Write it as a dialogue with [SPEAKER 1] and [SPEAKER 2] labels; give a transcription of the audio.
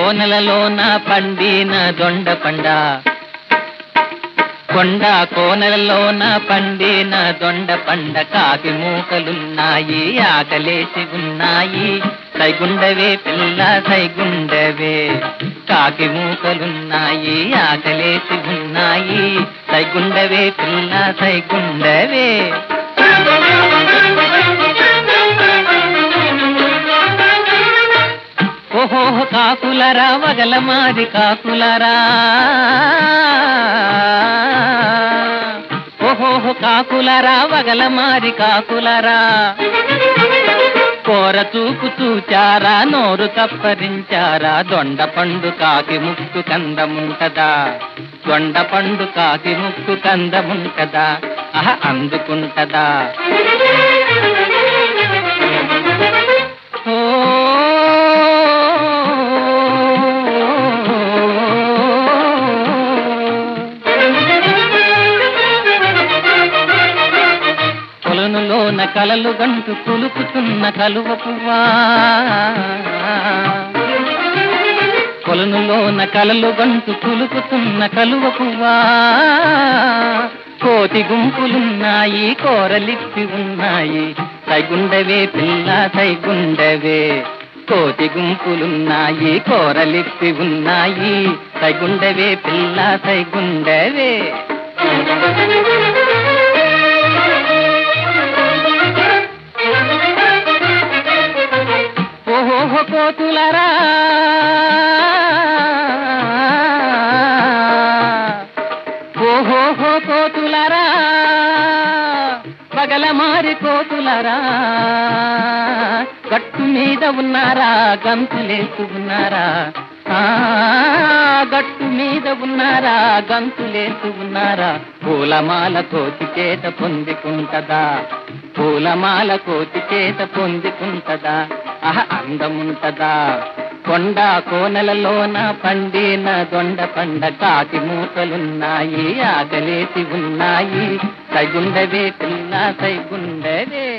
[SPEAKER 1] కోనలలోన పండిన దొండ పండ కొండ కోనలలోన పండిన దొండ పండ కాకి మూకలున్నాయి ఆకలేసి ఉన్నాయి సైగుండవే పిల్ల సైగుండవే కాకి మూకలున్నాయి ఆకలేసి ఉన్నాయి సైగుండవే పిల్ల సైగుండవే ఓహో కాకులరా వగల మాది కాకులరా ఓహో కాకులరా వగల మాది కాకులరా కోర చూపు చూచారా నోరు తప్పరించారా దొండ పండు కాకి ముక్కు కందముంటదా దొండ పండు కాకి ముక్కు కందముంటదా అహ అందుకుంటదా ఓ కొలనులోన కలలు గంటు కులుకుతున్న కలువ పువ్వా కొలనులోన కలలు గంటు కులుకుతున్న కలువ పువ్వా కోతి గుంపులున్నాయి కోరలిప్పి ఉన్నాయి సైగుండవే పిల్ల సైగుండవే కోతి గుంపులున్నాయి కోరలిప్పి ఉన్నాయి సైగుండవే పిల్ల సైగుండవే ఓహో కోతులరా ఓహో కోతులరా పగల మారి కోతులరా గట్టు మీద ఉన్నారా గంతులేస్తూ ఉన్నారా ఆ గట్టు మీద ఉన్నారా గంతులేస్తూ ఉన్నారా పూలమాల కోతి చేత పొందుకుంటదా పూలమాల కోతి చేత పొందుకుంటదా అహ అందముంటదా కొండ కోనలలోన పండిన దొండ పండ కాకి మూకలున్నాయి ఆకలేసి ఉన్నాయి సైగుండవే పిల్ల సైగుండవే